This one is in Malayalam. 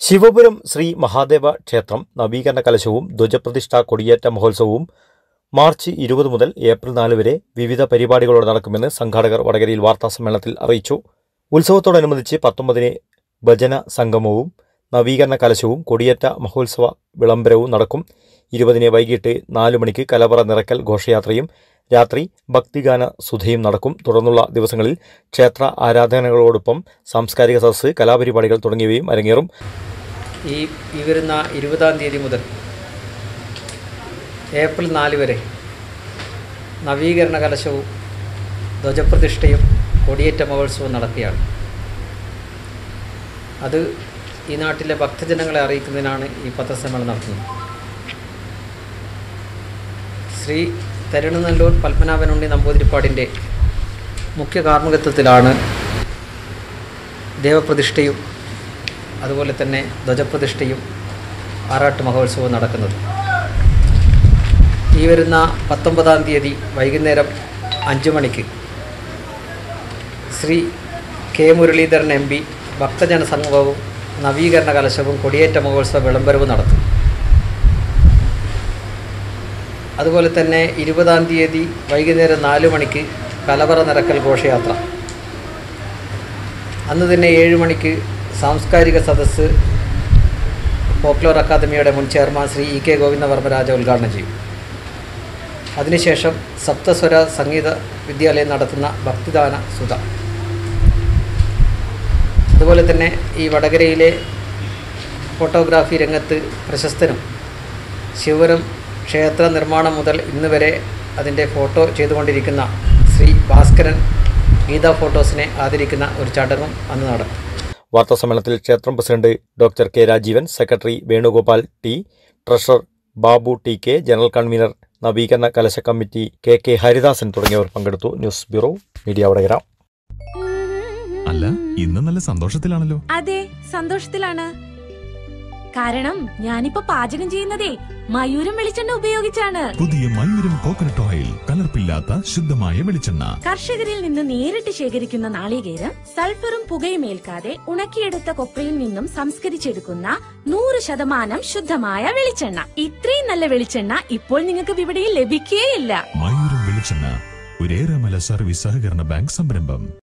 ശിവപുരം ശ്രീ മഹാദേവ ക്ഷേത്രം നവീകരണ കലശവും ധ്വജപ്രതിഷ്ഠ കൊടിയേറ്റ മഹോത്സവവും മാർച്ച് ഇരുപത് മുതൽ ഏപ്രിൽ നാല് വരെ വിവിധ പരിപാടികളോടെ നടക്കുമെന്ന് സംഘാടകർ വടകരയിൽ വാർത്താസമ്മേളനത്തിൽ അറിയിച്ചു ഉത്സവത്തോടനുബന്ധിച്ച് പത്തൊമ്പതിന് ഭജന സംഗമവും നവീകരണ കലശവും കൊടിയേറ്റ മഹോത്സവ വിളംബരവും നടക്കും ഇരുപതിന് വൈകിട്ട് നാലു മണിക്ക് കലവറ നിറക്കൽ ഘോഷയാത്രയും രാത്രി ഭക്തിഗാന സുധയും നടക്കും തുടർന്നുള്ള ദിവസങ്ങളിൽ ക്ഷേത്ര ആരാധനകളോടൊപ്പം സാംസ്കാരിക സദസ്സ് കലാപരിപാടികൾ തുടങ്ങിയവയും അരങ്ങേറും ഈ ഈ വരുന്ന ഇരുപതാം തീയതി മുതൽ ഏപ്രിൽ നാല് വരെ നവീകരണ കലശവും ധ്വജപ്രതിഷ്ഠയും കൊടിയേറ്റ മഹോത്സവവും നടക്കുകയാണ് അത് ഈ നാട്ടിലെ ഭക്തജനങ്ങളെ അറിയിക്കുന്നതിനാണ് ഈ പത്രസമ്മേളനം നടത്തുന്നത് ശ്രീ തരുണനല്ലൂർ പത്മനാഭനുണ്ണി നമ്പൂതിരിപ്പാടിൻ്റെ മുഖ്യ കാർമ്മികത്വത്തിലാണ് ദേവപ്രതിഷ്ഠയും അതുപോലെ തന്നെ ധ്വജപ്രതിഷ്ഠയും ആറാട്ട് മഹോത്സവവും നടക്കുന്നത് ഈ വരുന്ന പത്തൊമ്പതാം തീയതി വൈകുന്നേരം അഞ്ച് മണിക്ക് Shri K Muraleedharan M P ഭക്തജന സംഗമവും നവീകരണ കലശവും കൊടിയേറ്റ മഹോത്സവ വിളംബരവും നടത്തും അതുപോലെ തന്നെ ഇരുപതാം തീയതി വൈകുന്നേരം നാല് മണിക്ക് കലവറ നിറക്കൽ ഘോഷയാത്ര അന്ന് തന്നെ ഏഴ് മണിക്ക് സാംസ്കാരിക സദസ്സ് ഫോക്ലോർ അക്കാദമിയുടെ മുൻ chairman Shri E K Govindavarmaraja ഉദ്ഘാടനം ചെയ്യും അതിനുശേഷം സപ്തസ്വര സംഗീത വിദ്യാലയം നടത്തുന്ന ഭക്തിദാന സുധ അതുപോലെ തന്നെ ഈ വടകരയിലെ ഫോട്ടോഗ്രാഫി രംഗത്ത് പ്രശസ്തനും ശിവപുരം ക്ഷേത്ര നിർമ്മാണം മുതൽ ഇന്ന് വരെ അതിൻ്റെ ഫോട്ടോ ചെയ്തുകൊണ്ടിരിക്കുന്ന ശ്രീ ഭാസ്കരൻ ഗീത ഫോട്ടോസിനെ ആദരിക്കുന്ന ഒരു ചടങ്ങും അന്ന് നടക്കും വാർത്താസമ്മേളനത്തിൽ ക്ഷേത്രം president doctor K Rajeevan secretary Venugopal T treasurer Babu T K general convener നവീകരണ കലശ കമ്മിറ്റി കെ കെ ഹരിദാസൻ തുടങ്ങിയവർ പങ്കെടുത്തു ന്യൂസ് ബ്യൂറോ മീഡിയ വടകര അല്ല ഇന്ന് നല്ല സന്തോഷത്തിലാണല്ലോ അതെ സന്തോഷത്തിലാണ് കാരണം ഞാനിപ്പോ പാചകം ചെയ്യുന്നതേ മയൂരം വെളിച്ചെണ്ണ ഉപയോഗിച്ചാണ് പുതിയ മയൂരം കോക്കനട്ട് ഓയിൽ കലർപ്പില്ലാത്ത ശുദ്ധമായ വെളിച്ചെണ്ണ കർഷകരിൽ നിന്ന് നേരിട്ട് ശേഖരിക്കുന്ന നാളികേരം സൾഫറും പുകയും ഏൽക്കാതെ ഉണക്കിയെടുത്ത കൊപ്രയിൽ നിന്നും സംസ്കരിച്ചെടുക്കുന്ന നൂറ് ശതമാനം ശുദ്ധമായ വെളിച്ചെണ്ണ ഇത്രയും നല്ല വെളിച്ചെണ്ണ ഇപ്പോൾ നിങ്ങൾക്ക് വിപണിയിൽ ലഭിക്കുകയില്ല മയൂരം വെളിച്ചെണ്ണ ഒരേറെമല സർവീസ് സഹകരണ ബാങ്ക് സംരംഭം